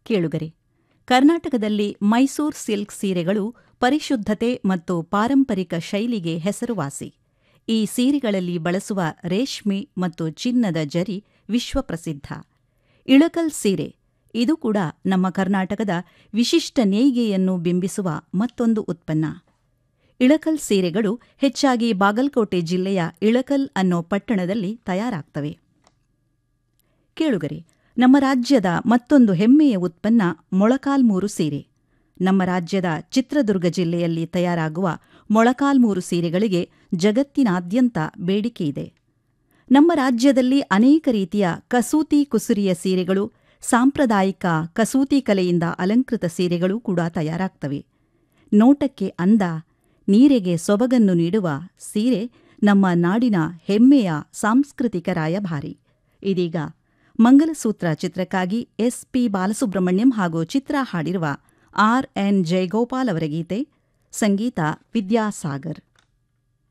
ಕೇಳುಗರೆ ಕರ್ನಾಟಕದಲ್ಲಿ ಮೈಸೂರ್ ಸಿಲ್ಕ್ ಸೀರೆಗಳು ಪರಿಶುದ್ಧತೆ ಮತ್ತು ಪಾರಂಪರಿಕ ಶೈಲಿಗೆ ಹೆಸರುವಾಸಿ ಈ ಸೀರೆಗಳಲ್ಲಿ ಬಳಸುವ ರೇಷ್ಮೆ ಮತ್ತು ಚಿನ್ನದ ಜರಿ ವಿಶ್ವಪ್ರಸಿದ್ಧ ಇಳಕಲ್ ಸೀರೆ ಇದು ಕೂಡ ನಮ್ಮ ಕರ್ನಾಟಕದ ವಿಶಿಷ್ಟ ನೇಯ್ಗೆಯನ್ನು ಬಿಂಬಿಸುವ ಮತ್ತೊಂದು ಉತ್ಪನ್ನ ಇಳಕಲ್ ಸೀರೆಗಳು ಹೆಚ್ಚಾಗಿ ಬಾಗಲಕೋಟೆ ಜಿಲ್ಲೆಯ ಇಳಕಲ್ ಅನ್ನೋ ಪಟ್ಟಣದಲ್ಲಿ ತಯಾರಾಗ್ತವೆ ಕೇಳುಗರೆ ನಮ್ಮ ರಾಜ್ಯದ ಮತ್ತೊಂದು ಹೆಮ್ಮೆಯ ಉತ್ಪನ್ನ ಮೊಳಕಾಲ್ಮೂರು ಸೀರೆ ನಮ್ಮ ರಾಜ್ಯದ ಚಿತ್ರದುರ್ಗ ಜಿಲ್ಲೆಯಲ್ಲಿ ತಯಾರಾಗುವ ಮೊಳಕಾಲ್ಮೂರು ಸೀರೆಗಳಿಗೆ ಜಗತ್ತಿನಾದ್ಯಂತ ಬೇಡಿಕೆಯಿದೆ ನಮ್ಮ ರಾಜ್ಯದಲ್ಲಿ ಅನೇಕ ರೀತಿಯ ಕಸೂತಿ ಕುಸುರಿಯ ಸೀರೆಗಳು ಸಾಂಪ್ರದಾಯಿಕ ಕಸೂತಿ ಕಲೆಯಿಂದ ಅಲಂಕೃತ ಸೀರೆಗಳು ಕೂಡ ತಯಾರಾಗ್ತವೆ ನೋಟಕ್ಕೆ ಅಂದ ನೀರೆಗೆ ಸೊಬಗನ್ನು ನೀಡುವ ಸೀರೆ ನಮ್ಮ ನಾಡಿನ ಹೆಮ್ಮೆಯ ಸಾಂಸ್ಕೃತಿಕ ರಾಯಭಾರಿ ಇದೀಗ ಮಂಗಲಸೂತ್ರ ಚಿತ್ರಕ್ಕಾಗಿ ಎಸ್ ಪಿ ಬಾಲಸುಬ್ರಹ್ಮಣ್ಯಂ ಹಾಗೂ ಚಿತ್ರ ಹಾಡಿರುವ ಆರ್ ಎನ್ ಜಯಗೋಪಾಲ್ ಅವರ ಗೀತೆ ಸಂಗೀತ ವಿದ್ಯಾಸಾಗರ್